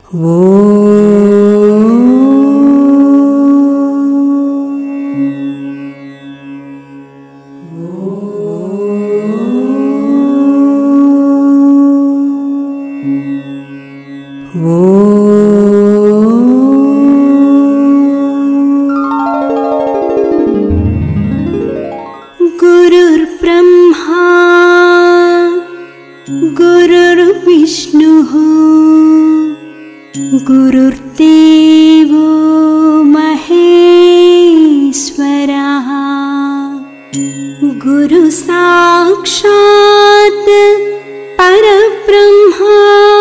गुरुर्ब्रह्मा गुरुर्विष्णुः गुरुर्देवो महेश्वरः गुरुसाक्षात् परब्रह्मा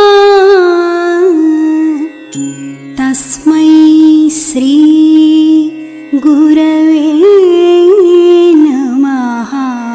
तस्मै श्री गुरवे नमः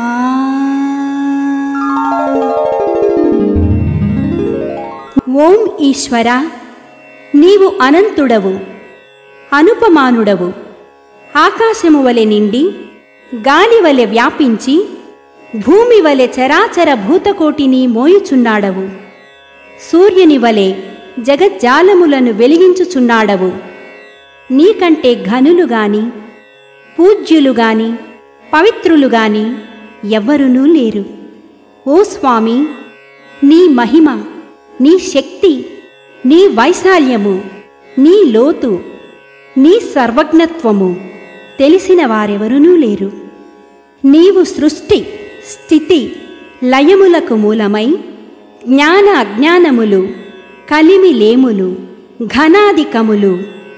ఓం ఈశ్వర నీవు అనంతుడవు అనుపమానుడవు ఆకాశము వలె నిండి గాలి వలె వ్యాపించి భూమి వలె చరాచర భూతకోటిని మోయుచున్నాడవు సూర్యుని వలె జగజ్జాలములను వెలిగించుచున్నాడవు నీకంటే ఘనులు గాని పూజ్యులు గాని పవిత్రులు గాని ఎవ్వరునూ లేరు ఓ స్వామి నీ మహిమ నీ శక్తి నీ వైశాల్యము నీ లోతు నీ సర్వజ్ఞత్వము తెలిసిన వారెవరునూ లేరు నీవు సృష్టి స్థితి లయములకు మూలమై జ్ఞాన అజ్ఞానములు కలిమిలేములు ఘనాధికములు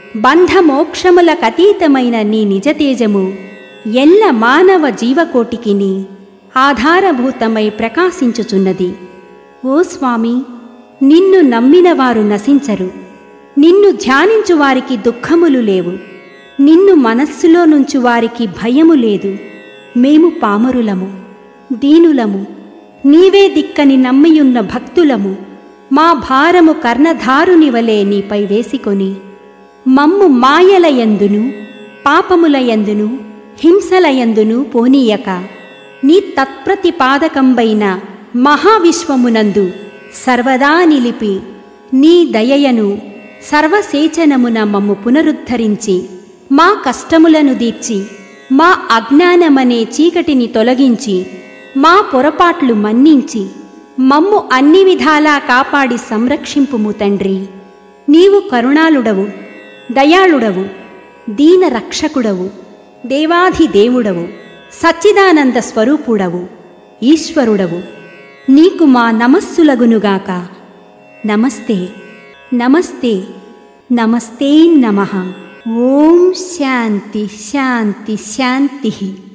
బంధమోక్షములకతీతమైన నీ నిజతేజము ఎల్ల మానవ జీవకోటికిని ఆధారభూతమై ప్రకాశించుచున్నది ఓ స్వామి నిన్ను నమ్మిన వారు నశించరు నిన్ను ధ్యానించు వారికి దుఃఖములు లేవు నిన్ను మనస్సులో నుంచి వారికి భయము లేదు మేము పామరులము దీనులము నీవే దిక్కని నమ్మియున్న భక్తులము మా భారము కర్ణధారుని వలె నీపై వేసికొని మమ్ము మాయలయందును పాపములయందును హింసలయందును పోనీయక నీ తత్ప్రతిపాదకంబైన మహావిశ్వమునందు సర్వదా నిలిపి నీ దయయను సర్వసేచనమున మమ్ము పునరుద్ధరించి మా కష్టములను దీర్చి మా అజ్ఞానమనే చీకటిని తొలగించి మా పొరపాట్లు మన్నించి మమ్ము అన్ని విధాలా కాపాడి సంరక్షింపుము తండ్రి నీవు కరుణాళుడవు దయాళుడవు దీన రక్షకుడవు దేవాధి దేవుడవు సచ్చిదానంద స్వరూపుడవు ఈశ్వరుడవు నీకు మా నమస్సులగునుగాక నమస్తే నమస్తే నమస్తే నమ ఓం శాంతి శాంతి శాంతి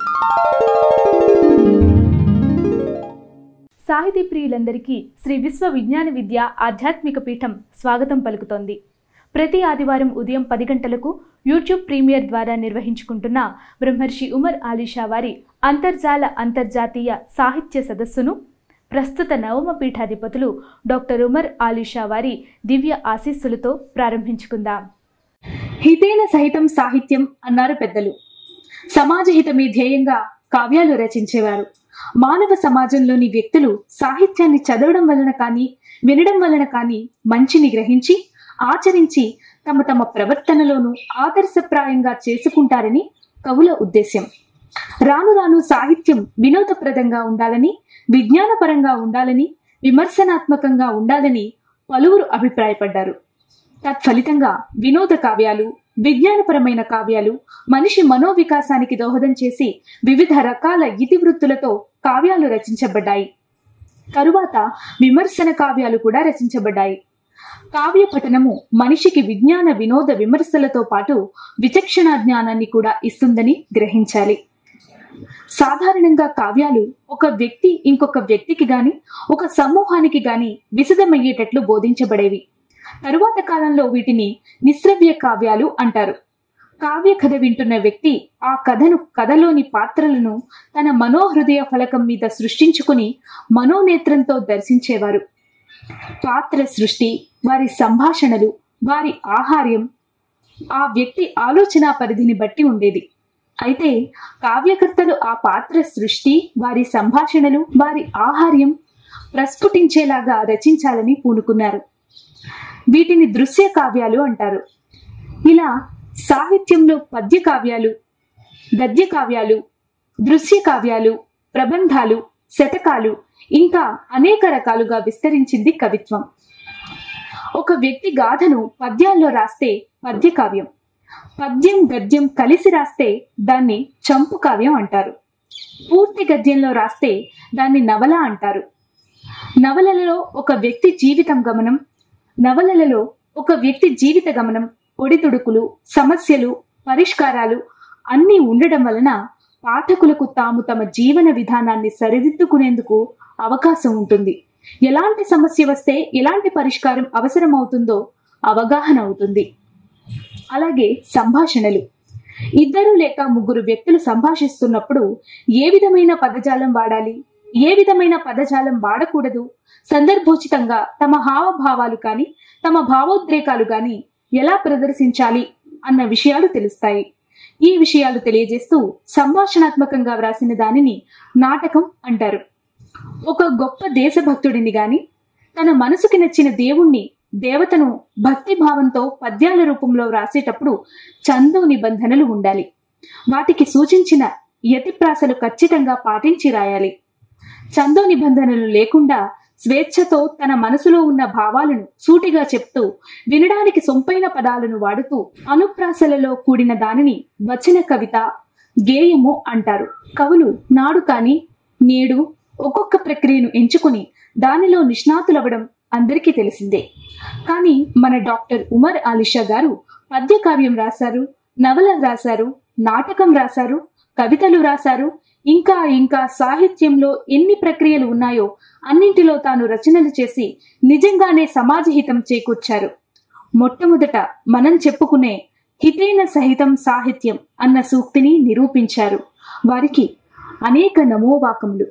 సాహితీ ప్రియులందరికీ శ్రీ విశ్వ విజ్ఞాన విద్య ఆధ్యాత్మిక పీఠం స్వాగతం పలుకుతోంది ప్రతి ఆదివారం ఉదయం పది గంటలకు యూట్యూబ్ ప్రీమియర్ ద్వారా నిర్వహించుకుంటున్న బ్రహ్మర్షి ఉమర్ ఆలీషా వారి అంతర్జాల అంతర్జాతీయ సాహిత్య సదస్సును ప్రస్తుత నవమ పీఠాధిపతులు డాక్టర్ ఉమర్ ఆలీషా వారి దివ్య ఆశీస్సులతో ప్రారంభించుకుందాం హితేన సహితం సాహిత్యం అన్నారు పెద్దలు సమాజ హితమే ధ్యేయంగా కావ్యాలు రచించేవారు మానవ సమాజంలోని వ్యక్తులు సాహిత్యాన్ని చదవడం వలన కానీ వినడం వలన కానీ మంచిని గ్రహించి ఆచరించి తమ తమ ప్రవర్తనలోనూ ఆదర్శప్రాయంగా చేసుకుంటారని కవుల ఉద్దేశ్యం రాను రాను సాహిత్యం వినోదప్రదంగా ఉండాలని విజ్ఞానపరంగా ఉండాలని విమర్శనాత్మకంగా ఉండాలని పలువురు అభిప్రాయపడ్డారు తత్ఫలితంగా వినోద కావ్యాలు విజ్ఞానపరమైన కావ్యాలు మనిషి మనోవికాసానికి దోహదం చేసి వివిధ రకాల ఇతివృత్తులతో కావ్యాలు రచించబడ్డాయి తరువాత విమర్శన కావ్యాలు కూడా రచించబడ్డాయి కావ్య పఠనము మనిషికి విజ్ఞాన వినోద విమర్శలతో పాటు విచక్షణ జ్ఞానాన్ని కూడా ఇస్తుందని గ్రహించాలి సాధారణంగా కావ్యాలు ఒక వ్యక్తి ఇంకొక వ్యక్తికి గాని ఒక సమూహానికి గాని విశదమయ్యేటట్లు బోధించబడేవి తరువాత కాలంలో వీటిని నిశ్రవ్య కావ్యాలు అంటారు కావ్య కథ వింటున్న వ్యక్తి ఆ కథను కథలోని పాత్రలను తన మనోహృదయ ఫలకం మీద సృష్టించుకుని మనోనేత్రంతో దర్శించేవారు పాత్ర సృష్టి వారి సంభాషణలు వారి ఆహార్యం ఆ వ్యక్తి ఆలోచన పరిధిని బట్టి ఉండేది అయితే కావ్యకర్తలు ఆ పాత్ర సృష్టి వారి సంభాషణలు వారి ఆహార్యం ప్రస్ఫుటించేలాగా రచించాలని పూనుకున్నారు వీటిని దృశ్య కావ్యాలు అంటారు ఇలా సాహిత్యంలో పద్య కావ్యాలు గద్య కావ్యాలు దృశ్య కావ్యాలు ప్రబంధాలు శతకాలు ఇంకా అనేక రకాలుగా విస్తరించింది కవిత్వం ఒక వ్యక్తి గాథను పద్యాల్లో రాస్తే పద్య కావ్యం పద్యం గద్యం కలిసి రాస్తే దాన్ని చంపు కావ్యం అంటారు పూర్తి గద్యంలో రాస్తే దాన్ని నవల అంటారు నవలలలో ఒక వ్యక్తి జీవితం గమనం నవలలలో ఒక వ్యక్తి జీవిత గమనం ఒడిదుడుకులు సమస్యలు పరిష్కారాలు అన్నీ ఉండడం వలన పాఠకులకు తాము తమ జీవన విధానాన్ని సరిదిద్దుకునేందుకు అవకాశం ఉంటుంది ఎలాంటి సమస్య వస్తే ఎలాంటి పరిష్కారం అవసరమవుతుందో అవగాహన అవుతుంది అలాగే సంభాషణలు ఇద్దరు లేక ముగ్గురు వ్యక్తులు సంభాషిస్తున్నప్పుడు ఏ విధమైన పదజాలం వాడాలి ఏ విధమైన పదజాలం వాడకూడదు సందర్భోచితంగా తమ హావభావాలు కానీ తమ భావోద్రేకాలు కానీ ఎలా ప్రదర్శించాలి అన్న విషయాలు తెలుస్తాయి ఈ విషయాలు తెలియజేస్తూ సంభాషణాత్మకంగా వ్రాసిన దానిని నాటకం అంటారు ఒక గొప్ప దేశభక్తుడిని గాని తన మనసుకి నచ్చిన దేవుణ్ణి దేవతను భక్తి భావంతో పద్యాల రూపంలో వ్రాసేటప్పుడు చందు నిబంధనలు ఉండాలి వాటికి సూచించిన యతిప్రాసలు ఖచ్చితంగా పాటించి రాయాలి చందో నిబంధనలు లేకుండా స్వేచ్ఛతో తన మనసులో ఉన్న భావాలను సూటిగా చెప్తూ వినడానికి సొంపైన పదాలను వాడుతూ అనుప్రాసలలో కూడిన దానిని వచన కవిత గేయము అంటారు కవులు నాడు కాని నేడు ఒక్కొక్క ప్రక్రియను ఎంచుకుని దానిలో నిష్ణాతులవ్వడం అందరికీ తెలిసిందే కానీ మన డాక్టర్ ఉమర్ ఆలిషా గారు పద్య కావ్యం రాశారు నవల రాశారు నాటకం రాశారు కవితలు రాశారు ఇంకా ఇంకా సాహిత్యంలో ఎన్ని ప్రక్రియలు ఉన్నాయో అన్నింటిలో తాను రచనలు చేసి నిజంగానే సమాజ హితం చేకూర్చారు మొట్టమొదట మనం చెప్పుకునే హితేన సహితం సాహిత్యం అన్న సూక్తిని నిరూపించారు వారికి అనేక నమోవాకములు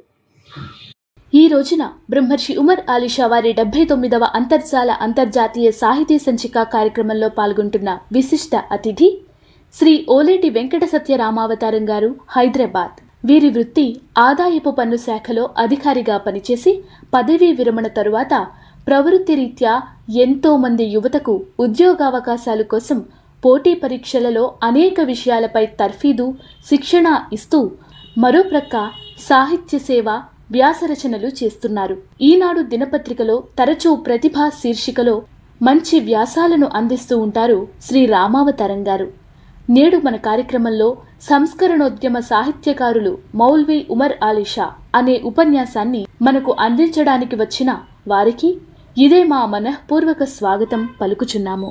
ఈ రోజున బ్రహ్మర్షి ఉమర్ ఆలిషా వారి డెబ్బై తొమ్మిదవ అంతర్జాల అంతర్జాతీయ సాహితీ సంచిక కార్యక్రమంలో పాల్గొంటున్న విశిష్ట అతిథి శ్రీ ఓలేటి వెంకట సత్య రామావతారం గారు హైదరాబాద్ వీరి వృత్తి ఆదాయపు పన్ను శాఖలో అధికారిగా పనిచేసి పదవీ విరమణ తరువాత ప్రవృత్తి రీత్యా ఎంతో మంది యువతకు ఉద్యోగావకాశాల కోసం పోటీ పరీక్షలలో అనేక విషయాలపై తర్ఫీదు శిక్షణ ఇస్తూ మరోప్రక్క సాహిత్య సేవ వ్యాసరచనలు చేస్తున్నారు ఈనాడు దినపత్రికలో తరచూ ప్రతిభా శీర్షికలో మంచి వ్యాసాలను అందిస్తూ ఉంటారు శ్రీ రామావతారం గారు నేడు మన కార్యక్రమంలో సంస్కరణోద్యమ సాహిత్యకారులు మౌల్వీ ఉమర్ ఆలిషా అనే ఉపన్యాసాన్ని మనకు అందించడానికి వచ్చిన వారికి ఇదే మా మనఃపూర్వక స్వాగతం పలుకుచున్నాము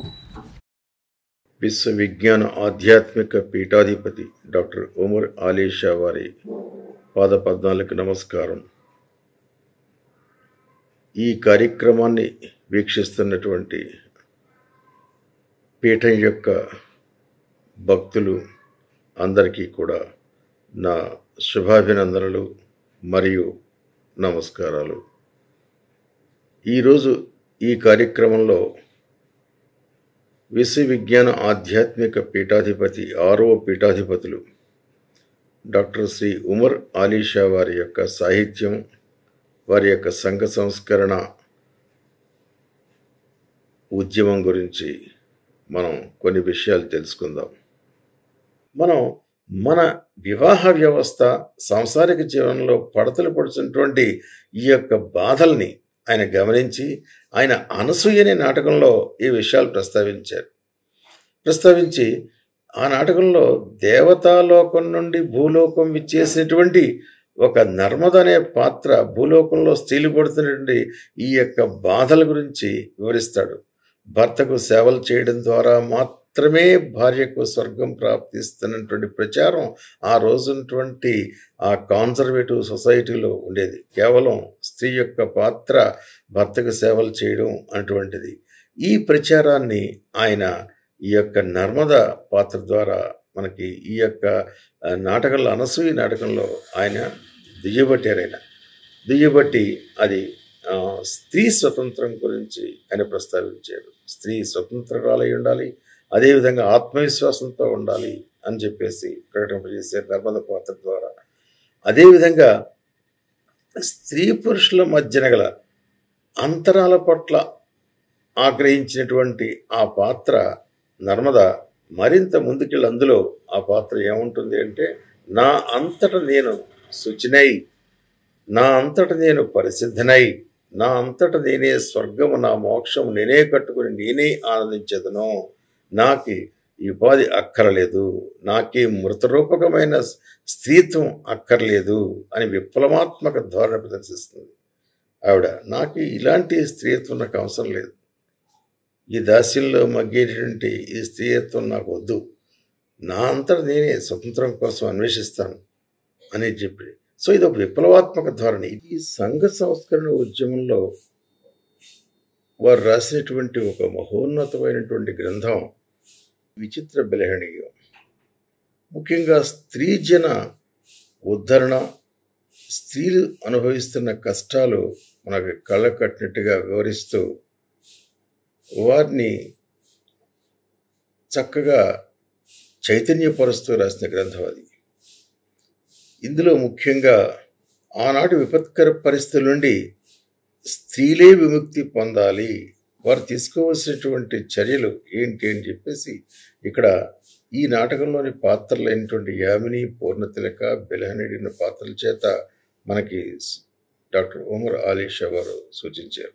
విశ్వవిజ్ఞాన ఆధ్యాత్మిక పీఠాధిపతి డాక్టర్ ఉమర్ ఆలీషా వారి పాద పద్నాలకు నమస్కారం ఈ కార్యక్రమాన్ని వీక్షిస్తున్నటువంటి పీఠం యొక్క భక్తులు అందరికీ కూడా నా శుభాభినందనలు మరియు నమస్కారాలు ఈరోజు ఈ కార్యక్రమంలో విశ్వవిజ్ఞాన ఆధ్యాత్మిక పీఠాధిపతి ఆరవ పీఠాధిపతులు డాక్టర్ శ్రీ ఉమర్ ఆలీషా వారి యొక్క సాహిత్యం వారి యొక్క సంఘ సంస్కరణ ఉద్యమం గురించి మనం కొన్ని విషయాలు తెలుసుకుందాం మనం మన వివాహ వ్యవస్థ సాంసారిక జీవనంలో పడతలు పడుతున్నటువంటి ఈ యొక్క బాధల్ని ఆయన గమనించి ఆయన అనసూయ అనే నాటకంలో ఈ విషయాలు ప్రస్తావించారు ప్రస్తావించి ఆ నాటకంలో దేవతాలోకం నుండి భూలోకం విచ్చేసినటువంటి ఒక నర్మద అనే పాత్ర భూలోకంలో స్త్రీలు పడుతున్నటువంటి ఈ యొక్క బాధల గురించి వివరిస్తాడు భర్తకు సేవలు చేయడం ద్వారా మాత్రమే భార్యకు స్వర్గం ప్రాప్తిస్తున్నటువంటి ప్రచారం ఆ రోజునటువంటి ఆ కాన్సర్వేటివ్ సొసైటీలో ఉండేది కేవలం స్త్రీ యొక్క పాత్ర భర్తకు సేవలు చేయడం అటువంటిది ఈ ప్రచారాన్ని ఆయన ఈ యొక్క నర్మద పాత్ర ద్వారా మనకి ఈ యొక్క ఆ, నాటకంలో అనసూయ నాటకంలో ఆయన దుయ్యబట్టారు ఆయన దుయ్యబట్టి అది ఆ, స్త్రీ స్వతంత్రం గురించి ఆయన ప్రస్తావించారు స్త్రీ స్వతంత్రాలై ఉండాలి అదేవిధంగా ఆత్మవిశ్వాసంతో ఉండాలి అని చెప్పేసి ప్రకటింపజేశారు నర్మద పాత్ర ద్వారా అదేవిధంగా స్త్రీ పురుషుల మధ్యన గల అంతరాల పట్ల ఆగ్రహించినటువంటి ఆ పాత్ర నర్మద మరింత ముందుకెళ్ళి అందులో ఆ పాత్ర ఏముంటుంది అంటే నా అంతట నేను శుచినై నా అంతట నేను పరిసిద్ధనై నా అంతట నేనే స్వర్గము నా మోక్షము నేనే కట్టుకుని నేనే ఆనందించదను నాకు ఈ ఉపాధి అక్కర్లేదు నాకే మృతరూపకమైన స్త్రీత్వం అక్కర్లేదు అని విప్లవాత్మక ధోరణి ప్రదర్శిస్తుంది ఆవిడ నాకు ఇలాంటి స్త్రీత్వం నాకు అవసరం లేదు ఈ దాస్యంలో మగ్గేటువంటి ఈ స్త్రీత్వం నాకు వద్దు నా అంతట నేనే స్వతంత్రం కోసం అన్వేషిస్తాను అని చెప్పి సో ఇది ఒక విప్లవాత్మక ధోరణి ఈ సంఘ సంస్కరణ ఉద్యమంలో వారు రాసినటువంటి ఒక మహోన్నతమైనటువంటి గ్రంథం విచిత్ర బలహణీయం ముఖ్యంగా స్త్రీ జన ఉద్ధరణ స్త్రీలు అనుభవిస్తున్న కష్టాలు మనకు కళ్ళ కట్టినట్టుగా వివరిస్తూ వారిని చక్కగా చైతన్యపరుస్తూ రాసిన గ్రంథం అది ఇందులో ముఖ్యంగా ఆనాటి విపత్కర పరిస్థితుల నుండి స్త్రీలే విముక్తి పొందాలి వారు తీసుకోవలసినటువంటి చర్యలు ఏంటి అని చెప్పేసి ఇక్కడ ఈ నాటకంలోని పాత్రలైనటువంటి యామిని పూర్ణతిలక బెలహనిడిన పాత్రల చేత మనకి డాక్టర్ ఉమర్ ఆలీషా వారు సూచించారు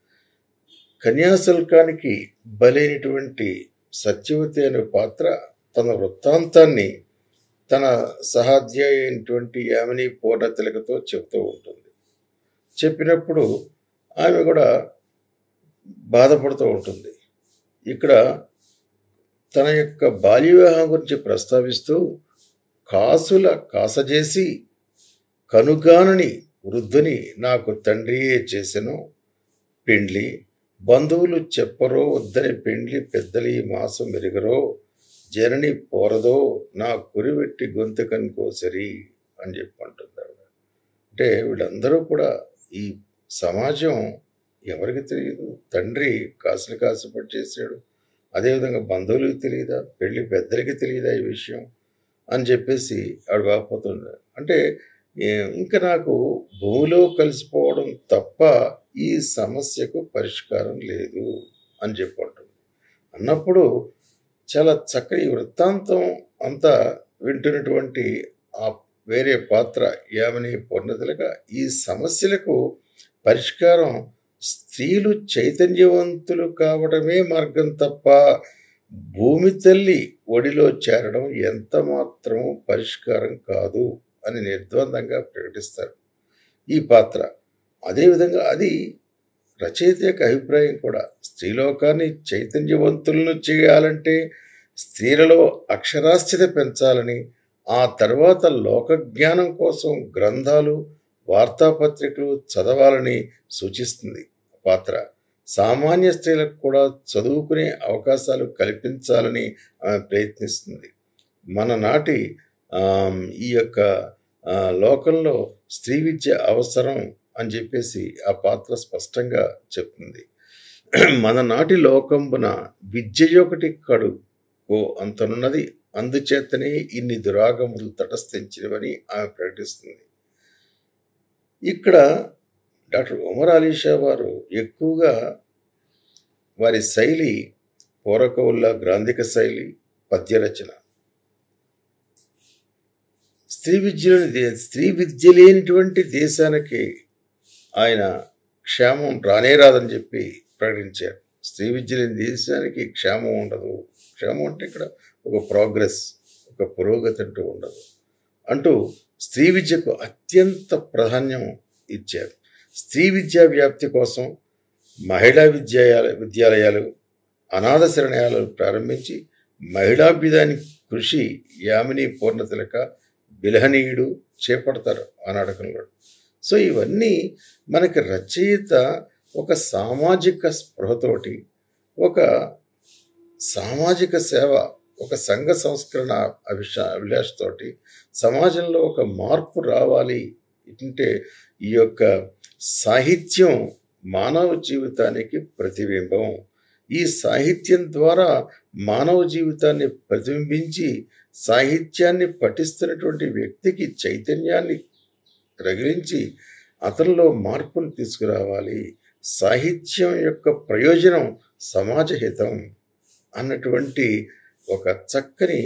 కన్యాశుల్కానికి బలైనటువంటి సత్యవతి అనే పాత్ర తన వృత్తాంతాన్ని తన సహాధ్యాయ అయినటువంటి యామిని పూర్ణతిలకతో చెబుతూ ఉంటుంది చెప్పినప్పుడు ఆమె కూడా బాధపడుతూ ఉంటుంది ఇక్కడ తన యొక్క బాల్య వివాహం గురించి ప్రస్తావిస్తూ కాసుల కాసజేసి కనుగానని వృద్ధుని నాకు తండ్రియే చేసెను పెండ్లి బంధువులు చెప్పరో వద్దని పెండ్లి పెద్దలి మాసం మెరుగరో జనని పోరదో నా కురివెట్టి గొంతుకని కోసరి అని చెప్పి అంటుంది ఆవిడ అంటే వీళ్ళందరూ కూడా ఈ సమాజం ఎవరికి తెలియదు తండ్రి కాసులు కాసుపడి చేశాడు అదేవిధంగా బంధువులకు తెలియదా పెళ్లి పెద్దలకి తెలియదా ఈ విషయం అని చెప్పేసి ఆవిడ బాగుపోతుంది అంటే ఏ- ఇంకా నాకు భూమిలో కలిసిపోవడం తప్ప ఈ సమస్యకు పరిష్కారం లేదు అని చెప్పి అంటుంది అన్నప్పుడు చాలా చక్కని వృత్తాంతం అంతా వింటున్నటువంటి ఆ వేరే పాత్ర యామిని పూర్ణతలుగా ఈ సమస్యలకు పరిష్కారం స్త్రీలు చైతన్యవంతులు కావడమే మార్గం తప్ప భూమి తల్లి ఒడిలో చేరడం ఎంత మాత్రము పరిష్కారం కాదు అని నిర్ద్వందంగా ప్రకటిస్తారు ఈ పాత్ర అదేవిధంగా అది రచయిత యొక్క అభిప్రాయం కూడా స్త్రీలోకాన్ని చైతన్యవంతులను చేయాలంటే స్త్రీలలో అక్షరాస్యత పెంచాలని ఆ తర్వాత లోక జ్ఞానం కోసం గ్రంథాలు వార్తాపత్రికలు చదవాలని సూచిస్తుంది పాత్ర సామాన్య స్త్రీలకు కూడా చదువుకునే అవకాశాలు కల్పించాలని ఆమె ప్రయత్నిస్తుంది మన నాటి ఆమ్, ఈ యొక్క ఆ, లోకంలో స్త్రీ విద్య అవసరం అని చెప్పేసి ఆ పాత్ర స్పష్టంగా చెప్తుంది మన నాటి లోకంబున విద్య ఒకటి కడు ఓ అంతనున్నది అందుచేతనే ఇన్ని దురాగములు తటస్థించినవని ఆమె ప్రకటిస్తుంది ఇక్కడ డాక్టర్ ఉమర్ అలీషా వారు ఎక్కువగా వారి శైలి పూరకవుల్లా గ్రాంధిక శైలి పద్య రచన స్త్రీ విద్యలోని దే- స్త్రీ విద్య లేనిటువంటి దేశానికి ఆయన క్షేమం రానే రాదని చెప్పి ప్రకటించారు స్త్రీ విద్య లేని దేశానికి క్షేమం ఉండదు క్షేమం అంటే ఇక్కడ ఒక ప్రోగ్రెస్ ఒక పురోగతి అంటూ ఉండదు అంటూ స్త్రీ విద్యకు అత్యంత ప్రాధాన్యం ఇచ్చారు స్త్రీ విద్యా వ్యాప్తి కోసం మహిళా విద్యాలయ విద్యాలయాలు అనాథ శరణాలయాలు ప్రారంభించి మహిళాభ్యుదాని కృషి యామిని పూర్ణతిలక బిలహనీయుడు చేపడతారు ఆ నాటకంలో సో ఇవన్నీ మనకి రచయిత ఒక సామాజిక స్పృహతోటి ఒక సామాజిక సేవ ఒక సంఘ సంస్కరణ అభిష అభిలాషతోటి సమాజంలో ఒక మార్పు రావాలి అంటే ఈ యొక్క సాహిత్యం మానవ జీవితానికి ప్రతిబింబం ఈ సాహిత్యం ద్వారా మానవ జీవితాన్ని ప్రతిబింబించి సాహిత్యాన్ని పఠిస్తున్నటువంటి వ్యక్తికి చైతన్యాన్ని రగిలించి అతనిలో మార్పును తీసుకురావాలి సాహిత్యం యొక్క ప్రయోజనం సమాజహితం అన్నటువంటి ఒక చక్కని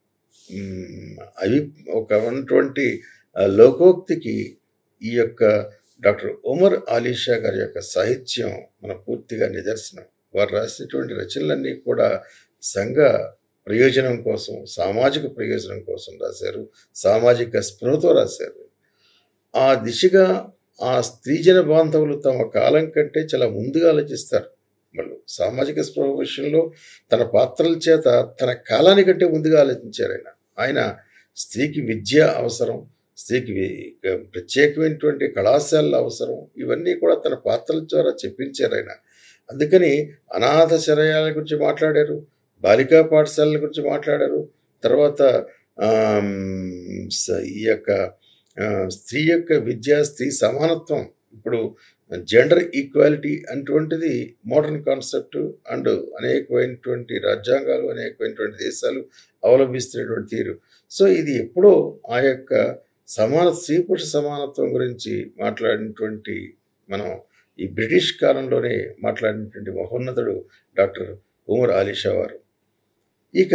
మ్, అవి ఒక ఉన్నటువంటి ఆ, లోకోక్తికి ఈ యొక్క డాక్టర్ ఉమర్ ఆలీషా గారి యొక్క సాహిత్యం మన పూర్తిగా నిదర్శనం వారు రాసినటువంటి రచనలన్నీ కూడా సంఘ ప్రయోజనం కోసం సామాజిక ప్రయోజనం కోసం రాశారు సామాజిక స్పృహతో రాశారు ఆ దిశగా ఆ స్త్రీజన బాంధవులు తమ కాలం కంటే చాలా ముందుగా ఆలోచిస్తారు వాళ్ళు సామాజిక స్పృహ విషయంలో తన పాత్రల చేత తన కాలానికంటే ముందుగా ఆలోచించారు ఆయన ఆయన స్త్రీకి విద్య అవసరం స్త్రీకి వి- ప్రత్యేకమైనటువంటి కళాశాలల అవసరం ఇవన్నీ కూడా తన పాత్రల ద్వారా చెప్పించారు ఆయన అందుకని అనాథ శరయాల గురించి మాట్లాడారు బాలికా పాఠశాలల గురించి మాట్లాడారు తర్వాత ఆమ్, స- ఈ యొక్క ఆ, స్త్రీ యొక్క విద్య స్త్రీ సమానత్వం ఇప్పుడు జెండర్ ఈక్వాలిటీ అటువంటిది మోడర్న్ కాన్సెప్ట్ అండ్ అనేకమైనటువంటి రాజ్యాంగాలు అనేకమైనటువంటి దేశాలు అవలంబిస్తున్నటువంటి తీరు సో ఇది ఎప్పుడో ఆ యొక్క సమాన స్త్రీ పురుష సమానత్వం గురించి మాట్లాడినటువంటి మనం ఈ బ్రిటిష్ కాలంలోనే మాట్లాడినటువంటి మహోన్నతుడు డాక్టర్ ఉమర్ ఆలీషా వారు ఇక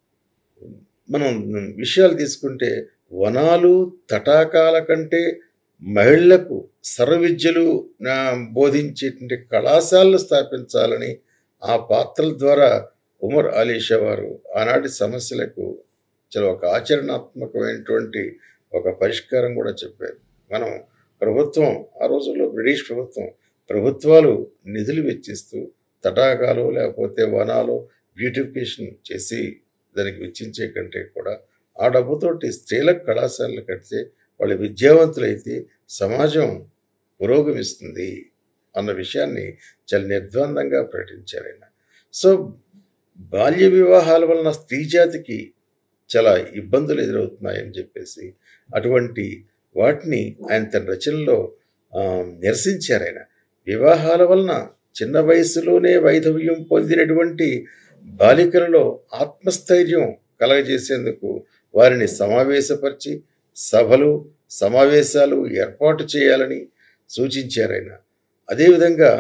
మనం విషయాలు తీసుకుంటే వనాలు తటాకాల కంటే మహిళలకు సర్వ విద్యలు నా బోధించేటువంటి కళాశాలలు స్థాపించాలని ఆ పాత్రల ద్వారా ఉమర్ అలీషా వారు ఆనాటి సమస్యలకు చాలా ఒక ఆచరణాత్మకమైనటువంటి ఒక పరిష్కారం కూడా చెప్పారు మనం ప్రభుత్వం ఆ రోజుల్లో బ్రిటిష్ ప్రభుత్వం ప్రభుత్వాలు నిధులు వెచ్చిస్తూ తటాకాలు లేకపోతే వనాలు బ్యూటిఫికేషన్ చేసి దానికి వెచ్చించే కంటే కూడా ఆ డబ్బుతోటి స్త్రీలకు కళాశాలలు కడితే వాళ్ళు విద్యావంతులైతే సమాజం పురోగమిస్తుంది అన్న విషయాన్ని చాలా నిర్ద్వందంగా ప్రకటించారు ఆయన సో బాల్య వివాహాల వలన స్త్రీ జాతికి చాలా ఇబ్బందులు ఎదురవుతున్నాయని చెప్పేసి అటువంటి వాటిని ఆయన తన రచనలో ఆ, నిరసించారు ఆయన వివాహాల వలన చిన్న వయసులోనే వైధవ్యం పొందినటువంటి బాలికలలో ఆత్మస్థైర్యం కలగజేసేందుకు వారిని సమావేశపరిచి సభలు సమావేశాలు ఏర్పాటు చేయాలని సూచించారు ఆయన అదేవిధంగా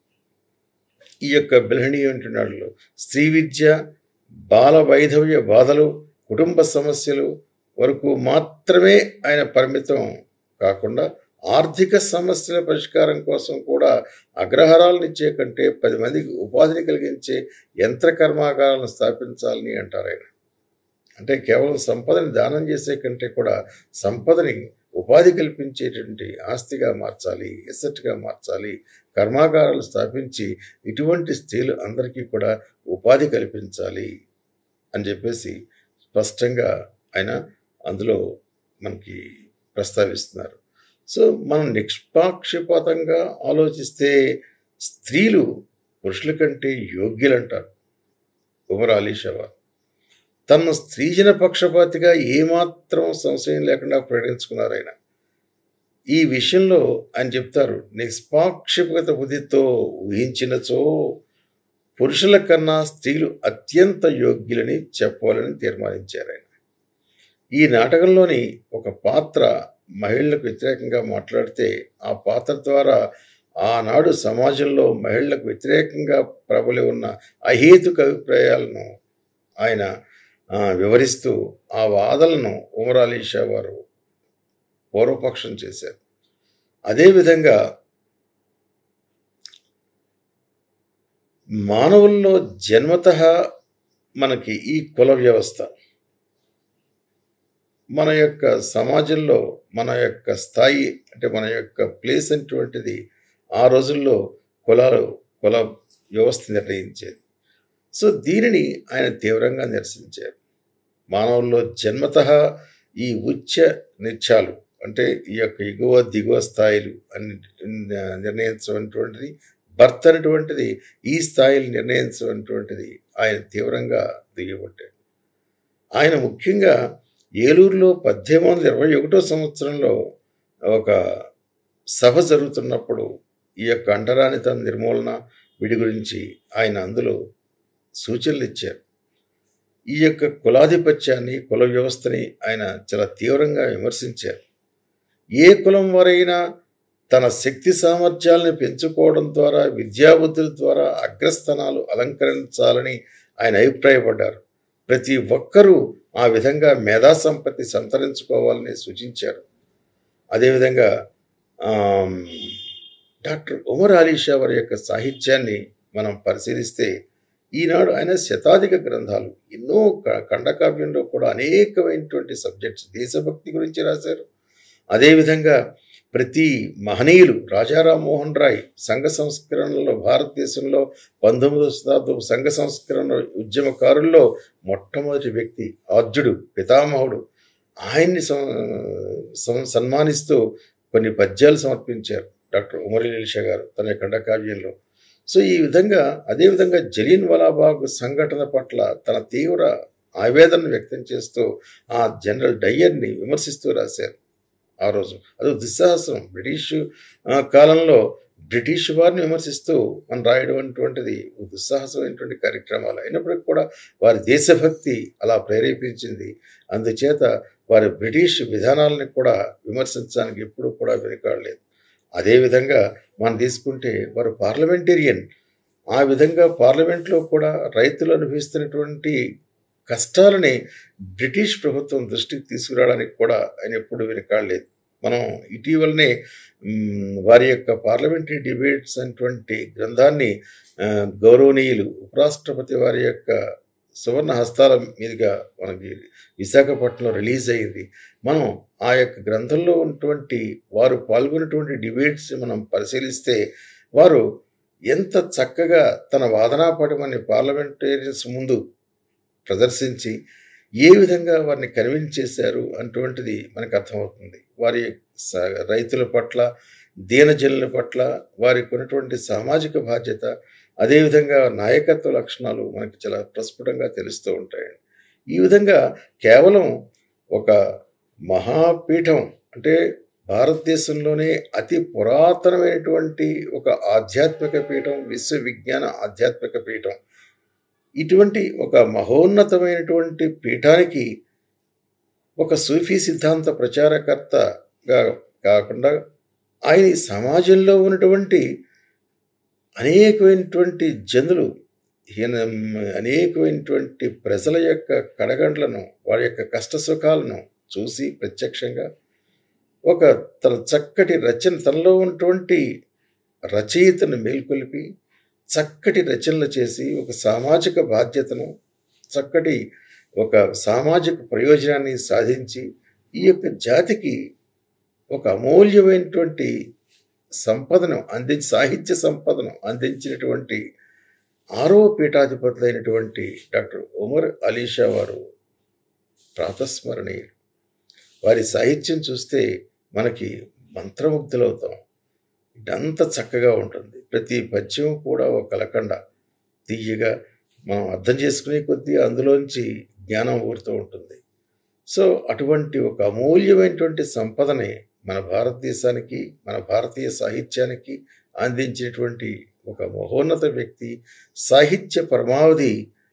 ఈ యొక్క బిల్హణి అంటున్నాడులో స్త్రీ విద్య బాల వైధవ్య బాధలు కుటుంబ సమస్యలు వరకు మాత్రమే ఆయన పరిమితం కాకుండా ఆర్థిక సమస్యల పరిష్కారం కోసం కూడా అగ్రహారాలను ఇచ్చే కంటే పది మందికి ఉపాధిని కలిగించే యంత్ర కర్మాగారాలను స్థాపించాలని అంటారు ఆయన అంటే కేవలం సంపదని దానం చేసే కంటే కూడా సంపదని ఉపాధి కల్పించేటువంటి ఆస్తిగా మార్చాలి ఎసెట్గా మార్చాలి కర్మాగారాలు స్థాపించి ఇటువంటి స్త్రీలు అందరికీ కూడా ఉపాధి కల్పించాలి అని చెప్పేసి స్పష్టంగా ఆయన అందులో మనకి ప్రస్తావిస్తున్నారు సో మనం నిష్పాక్షపాతంగా ఆలోచిస్తే స్త్రీలు పురుషుల కంటే యోగ్యులంటారు ఉమర్ అలీషావా తన స్త్రీజన పక్షపాతిగా ఏమాత్రం సంశయం లేకుండా ప్రకటించుకున్నారు ఆయన ఈ విషయంలో ఆయన చెప్తారు నిష్పాక్షిపత బుద్ధితో ఊహించినచో పురుషుల కన్నా స్త్రీలు అత్యంత యోగ్యులని చెప్పాలని తీర్మానించారు ఆయన ఈ నాటకంలోని ఒక పాత్ర మహిళలకు వ్యతిరేకంగా మాట్లాడితే ఆ పాత్ర ద్వారా ఆనాడు సమాజంలో మహిళలకు వ్యతిరేకంగా ప్రబలి ఉన్న అహేతుక అభిప్రాయాలను ఆయన ఆ, వివరిస్తూ ఆ వాదనలను ఉమర్ అలీ షా వారు పూర్వపక్షం చేశారు అదేవిధంగా మానవుల్లో జన్మత మనకి ఈ కుల వ్యవస్థ మన యొక్క సమాజంలో మన యొక్క స్థాయి అంటే మన యొక్క ప్లేస్ అటువంటిది ఆ రోజుల్లో కులాలు కుల వ్యవస్థ నిర్ణయించేది సో దీనిని ఆయన తీవ్రంగా నిరసించారు మానవుల్లో జన్మత ఈ ఉచ్చ నిత్యాలు అంటే ఈ యొక్క ఎగువ దిగువ స్థాయిలు అని నిర్ణయించటువంటిది భర్త అనేటువంటిది ఈ స్థాయిలు నిర్ణయించటువంటిది ఆయన తీవ్రంగా దిగబట్టాడు ఆయన ముఖ్యంగా ఏలూరులో పద్దెనిమిది వందల ఇరవై ఒకటో సంవత్సరంలో ఒక సభ జరుగుతున్నప్పుడు ఈ యొక్క అంటరానితన నిర్మూలన వీటి గురించి ఆయన అందులో సూచనలు ఇచ్చారు ఈ యొక్క కులాధిపత్యాన్ని కుల వ్యవస్థని ఆయన చాలా తీవ్రంగా విమర్శించారు ఏ కులం వారైనా తన శక్తి సామర్థ్యాలను పెంచుకోవడం ద్వారా విద్యాబుద్ధుల ద్వారా అగ్రస్థానాలు అలంకరించాలని ఆయన అభిప్రాయపడ్డారు ప్రతి ఒక్కరూ ఆ విధంగా మేధా సంపత్తి సంతరించుకోవాలని సూచించారు అదేవిధంగా ఆమ్, డాక్టర్ ఉమర్ అలీషా వారి యొక్క సాహిత్యాన్ని మనం పరిశీలిస్తే ఈనాడు ఆయన శతాధిక గ్రంథాలు ఎన్నో క- ఖండకావ్యంలో కూడా అనేకమైనటువంటి సబ్జెక్ట్స్ దేశభక్తి గురించి రాశారు అదేవిధంగా ప్రతి మహనీయులు రాజారాం మోహన్ రాయ్ సంఘ సంస్కరణలో భారతదేశంలో పంతొమ్మిదవ శతాబ్దం సంఘ సంస్కరణ ఉద్యమకారుల్లో మొట్టమొదటి వ్యక్తి ఆద్యుడు పితామహుడు ఆయన్ని సం- సం- సన్మానిస్తూ కొన్ని పద్యాలు సమర్పించారు డాక్టర్ ఉమర్ ఇలీషా గారు తన ఖండకావ్యంలో సో ఈ విధంగా అదేవిధంగా జలియన్ వాలాబాగ్ సంఘటన పట్ల తన తీవ్ర ఆవేదనను వ్యక్తం చేస్తూ ఆ జనరల్ డయ్యర్ని విమర్శిస్తూ రాశారు ఆ రోజు అది దుస్సాహసం బ్రిటిష్ ఆ, కాలంలో బ్రిటిష్ వారిని విమర్శిస్తూ మనం రాయడం అటువంటిది దుస్సాహసమైనటువంటి కార్యక్రమాలు అయినప్పటికీ కూడా వారి దేశభక్తి అలా ప్రేరేపించింది అందుచేత వారి బ్రిటిష్ విధానాలను కూడా విమర్శించడానికి ఎప్పుడూ కూడా వెనుకాడలేదు అదేవిధంగా మనం తీసుకుంటే వారు పార్లమెంటేరియన్ ఆ విధంగా పార్లమెంట్లో కూడా రైతులు అనుభవిస్తున్నటువంటి కష్టాలని బ్రిటిష్ ప్రభుత్వం దృష్టికి తీసుకురావడానికి కూడా ఆయన ఎప్పుడు వెనకాడలేదు మనం ఇటీవలనే మ్, వారి యొక్క పార్లమెంటరీ డిబేట్స్ అనేటువంటి గ్రంథాన్ని ఆ, గౌరవనీయులు ఉపరాష్ట్రపతి వారి యొక్క సువర్ణ హస్తాల మీదుగా మనకి విశాఖపట్నంలో రిలీజ్ అయింది మనం ఆ యొక్క గ్రంథంలో ఉన్నటువంటి వారు పాల్గొన్నటువంటి డిబేట్స్ మనం పరిశీలిస్తే వారు ఎంత చక్కగా తన వాదనా పటమని పార్లమెంటేరియన్స్ ముందు ప్రదర్శించి ఏ విధంగా వారిని కన్విన్స్ చేశారు అటువంటిది మనకు అర్థమవుతుంది వారి స- రైతుల పట్ల దీనజనుల పట్ల వారికి ఉన్నటువంటి సామాజిక బాధ్యత అదేవిధంగా నాయకత్వ లక్షణాలు మనకి చాలా ప్రస్ఫుటంగా తెలుస్తూ ఉంటాయి ఈ విధంగా కేవలం ఒక మహాపీఠం అంటే భారతదేశంలోనే అతి పురాతనమైనటువంటి ఒక ఆధ్యాత్మిక పీఠం విశ్వవిజ్ఞాన ఆధ్యాత్మిక పీఠం ఇటువంటి ఒక మహోన్నతమైనటువంటి పీఠానికి ఒక సూఫీ సిద్ధాంత ప్రచారకర్తగా కాకుండా ఆయన ఈ సమాజంలో ఉన్నటువంటి అనేకమైనటువంటి జనులు ఈయన అనేకమైనటువంటి ప్రజల యొక్క కడగండ్లను వారి యొక్క కష్ట సుఖాలను చూసి ప్రత్యక్షంగా ఒక తన చక్కటి రచన తనలో ఉన్నటువంటి రచయితను మేల్కొలిపి చక్కటి రచనలు చేసి ఒక సామాజిక బాధ్యతను చక్కటి ఒక సామాజిక ప్రయోజనాన్ని సాధించి ఈ యొక్క జాతికి ఒక అమూల్యమైనటువంటి సంపదను అందించి సాహిత్య సంపదను అందించినటువంటి ఆరో పీఠాధిపతులైనటువంటి డాక్టర్ ఉమర్ అలీషా వారు ప్రాతస్మరణీయులు వారి సాహిత్యం చూస్తే మనకి మంత్రముగ్ధులవుతాం ఇదంతా చక్కగా ఉంటుంది ప్రతి పద్యం కూడా ఒక కలకండ తీయగా మనం అర్థం చేసుకునే కొద్దీ అందులోంచి జ్ఞానం ఊరుతూ ఉంటుంది సో అటువంటి ఒక అమూల్యమైనటువంటి సంపదని మన భారతదేశానికి మన భారతీయ సాహిత్యానికి అందించినటువంటి ఒక మహోన్నత వ్యక్తి సాహిత్య పరమావధి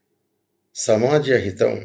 సమాజ హితం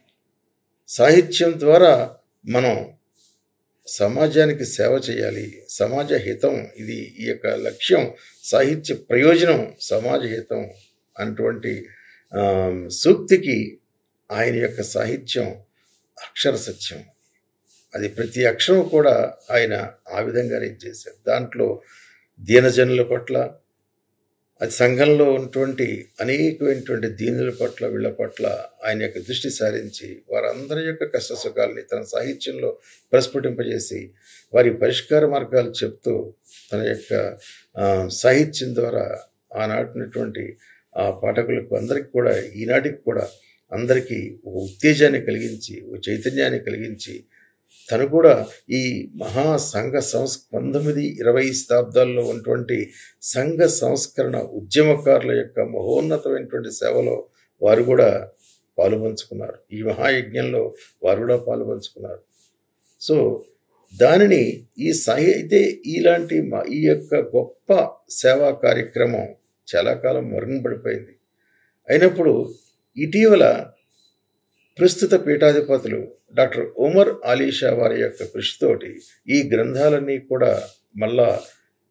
సాహిత్యం ద్వారా మనం సమాజానికి సేవ చేయాలి సమాజ హితం ఇది ఈ యొక్క లక్ష్యం సాహిత్య ప్రయోజనం సమాజ హితం అటువంటి ఆ, సూక్తికి ఆయన యొక్క సాహిత్యం అక్షర సత్యం అది ప్రతి అక్షరం కూడా ఆయన ఆ విధంగానే చేశారు దాంట్లో దీనజనుల పట్ల అది సంఘంలో ఉన్నటువంటి అనేకమైనటువంటి దీనుల పట్ల వీళ్ళ పట్ల ఆయన యొక్క దృష్టి సారించి వారందరి యొక్క కష్ట సుఖాలని తన సాహిత్యంలో ప్రస్ఫుటింపజేసి వారి పరిష్కార మార్గాలు చెప్తూ తన యొక్క ఆ, సాహిత్యం ద్వారా ఆనాటినటువంటి ఆ పాఠకులకు అందరికి కూడా ఈనాటికి కూడా అందరికీ ఒక ఉత్తేజాన్ని కలిగించి ఒక చైతన్యాన్ని కలిగించి తను కూడా ఈ మహా సంఘ సంస్ పంతొమ్మిది ఇరవై శతాబ్దాల్లో ఉన్నటువంటి సంఘ సంస్కరణ ఉద్యమకారుల యొక్క మహోన్నతమైనటువంటి సేవలో వారు కూడా పాలుపంచుకున్నారు ఈ మహాయజ్ఞంలో వారు కూడా పాలుపంచుకున్నారు సో దానిని ఈ సాహి అయితే ఇలాంటి మ- ఈ యొక్క గొప్ప సేవా కార్యక్రమం చాలా కాలం మరుగుపడిపోయింది అయినప్పుడు ఇటీవల ప్రస్తుత పీఠాధిపతులు డాక్టర్ ఉమర్ ఆలీషా వారి యొక్క కృషితోటి ఈ గ్రంథాలన్నీ కూడా మళ్ళా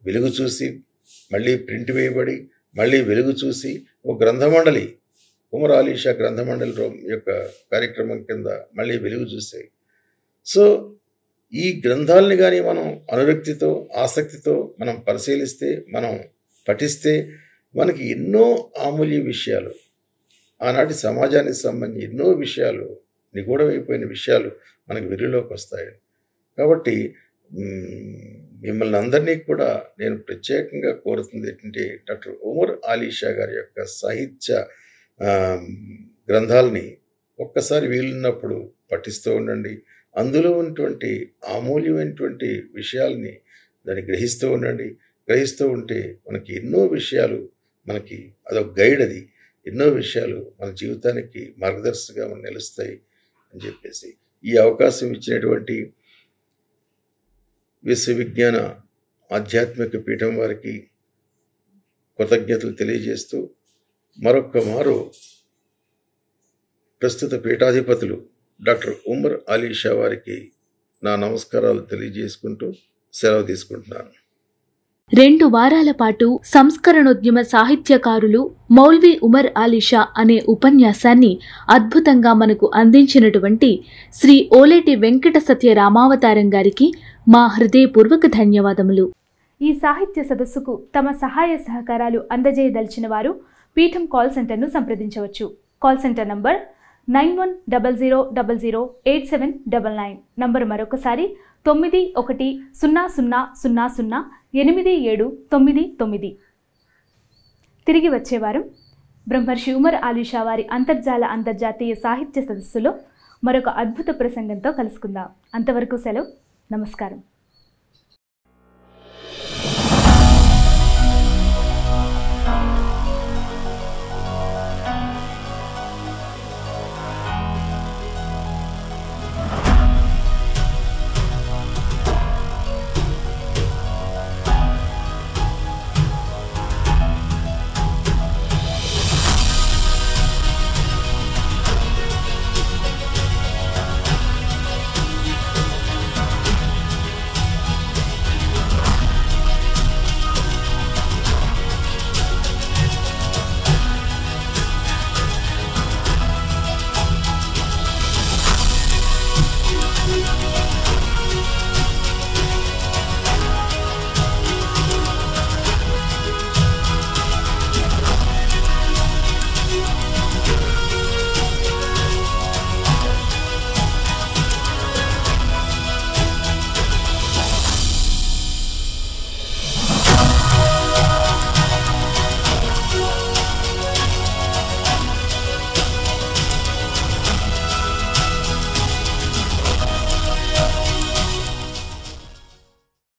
వెలుగు చూసి మళ్ళీ ప్రింట్ వేయబడి మళ్ళీ వెలుగు చూసి ఒక గ్రంథమండలి ఉమర్ ఆలీషా గ్రంథమండలి రో- యొక్క కార్యక్రమం కింద మళ్ళీ వెలుగు చూసాయి సో ఈ గ్రంథాలని కానీ మనం అనురక్తితో ఆసక్తితో మనం పరిశీలిస్తే మనం పఠిస్తే మనకి ఎన్నో అమూల్య విషయాలు ఆనాటి సమాజానికి సంబంధించి ఎన్నో విషయాలు నిగూఢమైపోయిన విషయాలు మనకి వెలుగులోకి వస్తాయి కాబట్టి మ్, మిమ్మల్ని అందరినీ కూడా నేను ప్రత్యేకంగా కోరుతుంది ఏంటంటే డాక్టర్ ఉమర్ ఆలీషా గారి యొక్క సాహిత్య ఆ, గ్రంథాలని ఒక్కసారి వీలున్నప్పుడు పఠిస్తూ ఉండండి అందులో ఉన్నటువంటి అమూల్యమైనటువంటి విషయాల్ని దాన్ని గ్రహిస్తూ ఉండండి గ్రహిస్తూ ఉంటే మనకి ఎన్నో విషయాలు మనకి అదొక గైడ్ అది ఎన్నో విషయాలు మన జీవితానికి మార్గదర్శిగా మనం నిలుస్తాయి అని చెప్పేసి ఈ అవకాశం ఇచ్చినటువంటి విశ్వవిజ్ఞాన ఆధ్యాత్మిక పీఠం వారికి కృతజ్ఞతలు తెలియజేస్తూ మరొక్క మారు ప్రస్తుత పీఠాధిపతులు డాక్టర్ ఉమర్ అలీ షా వారికి నా నమస్కారాలు తెలియజేసుకుంటూ సెలవు తీసుకుంటున్నాను రెండు వారాల పాటు సంస్కరణోద్యమ సాహిత్యకారులు మౌల్వీ ఉమర్ ఆలీషా అనే ఉపన్యాసాన్ని అద్భుతంగా మనకు అందించినటువంటి శ్రీ ఓలేటి వెంకట సత్య రామావతారం గారికి మా హృదయపూర్వక ధన్యవాదములు ఈ సాహిత్య సదస్సుకు తమ సహాయ సహకారాలు అందజేయదలిచిన వారు పీఠం కాల్ సెంటర్ను సంప్రదించవచ్చు call centre number nine one double zero double zero eight seven double nine number మరొకసారి తొమ్మిది ఒకటి సున్నా సున్నా సున్నా సున్నా ఎనిమిది ఏడు తొమ్మిది తొమ్మిది తిరిగి వచ్చేవారం బ్రహ్మర్షి ఉమర్ ఆలీషా వారి అంతర్జాల అంతర్జాతీయ సాహిత్య సదస్సులో మరొక అద్భుత ప్రసంగంతో కలుసుకుందాం అంతవరకు సెలవు నమస్కారం